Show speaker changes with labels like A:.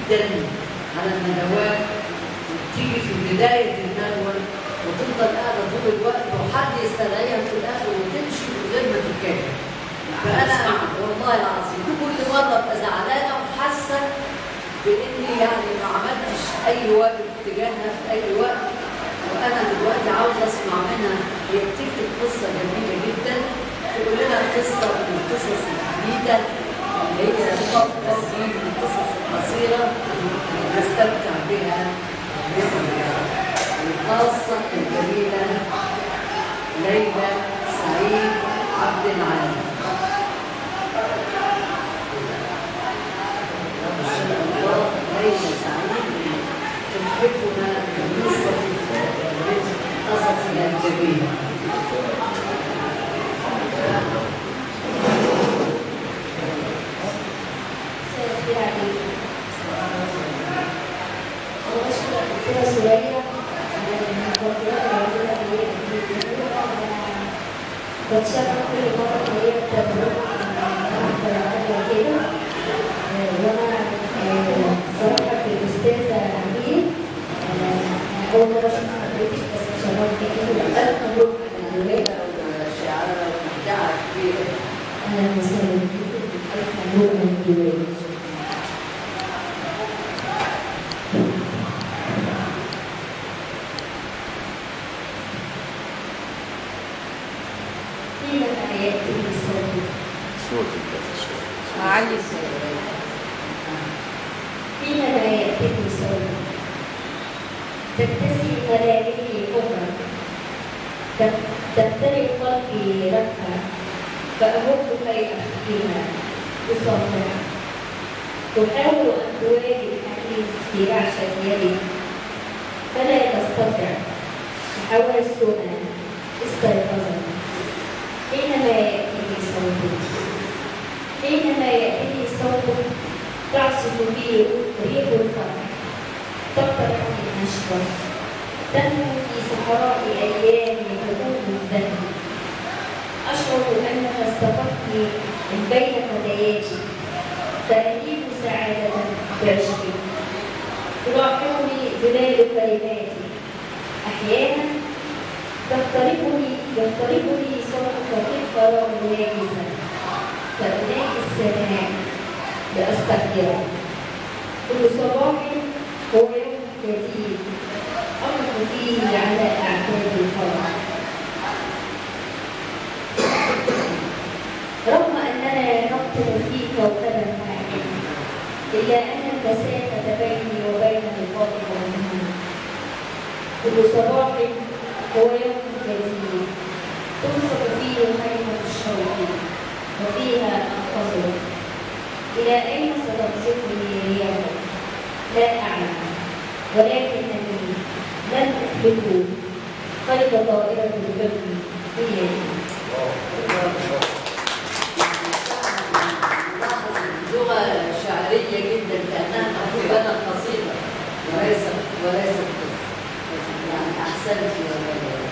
A: جدا على الندوات وتيجي في بداية الندوة وتفضل قاعدة طول الوقت وحد يستدعيها في الآخر وتمشي من غير ما تتكلم فأنا والله العظيم كل مرة أبقى زعلانة وحاسة بإني يعني ما عملتش أي واجب تجاهها في أي وقت وأنا دلوقتي عاوزة أسمع منها هي بتكتب قصة جميلة جدا تقول لنا قصة من القصص الجديدة اللي هي تفضل دي من القصص القصيرة اللي نستمتع بها الخاصة الجميلة ليلى سعيد عبد العال ما شاء الله ليلى سعيد تحبنا بقصة قصصها الجميلة
B: مساء الخير عليكم. وبشكر الدكتورة سوريا على المحاضرات العظيمة اللي هي بتديها. أنا بتشرف كل مرة إن هي بتدرس أكتر على كده. آه، وأنا آه، صراحة الأستاذة أمين آه، أول مرة أشوف حضرتك بس اتشرفت جدا وألف مبروك على الولادة.
A: شعارة ومبدعة كبيرة
B: أهلا وسهلا بكم ألف مبروك على الولادة. قيل آيات الصوت
C: صوتك بس شوي
A: علي الصوت
B: قيل آيات الصوت تبتسم ملامحي كبرى تبتلئ قلبي رفعا فأمر كي أخفيها بصافرة تحاول أن تواجه الحديث في رعشة يدي فلا تستطع تحاول السؤال استيقظت حينما يأتيني صوتك حينما يأتيني صوتك تعصف بي ريح الفرح تقترح النشوة تنمو في صحراء أيام حدود الذنب أشعر أنك اصطفتني من بين فتياتي فأجيب سعادة بعشقي تلاحقني ظلال كلماتي أحيانا تخترقني يخترقني صوتك في الفراغ ناجزا فأناجي السماع لأستقدره كل صباح هو يوم جديد أقف فيه على أعتاب الفرح رغم أننا نقتل في كوكبا واحد إلا أن المسافة بيني وبين الفضل والنهار كل صباح هو يوم جديد تنصب فيه خيمة الشوق وفيها أنتظر إلى أين ستنصفني اليوم؟ لا أعلم ولكنني لن أثبته قيد طائرة الحب في يدي
A: لغة شعرية جدا كأنها تقول لنا قصيدة وليست وليست قصة يعني أحسنت يا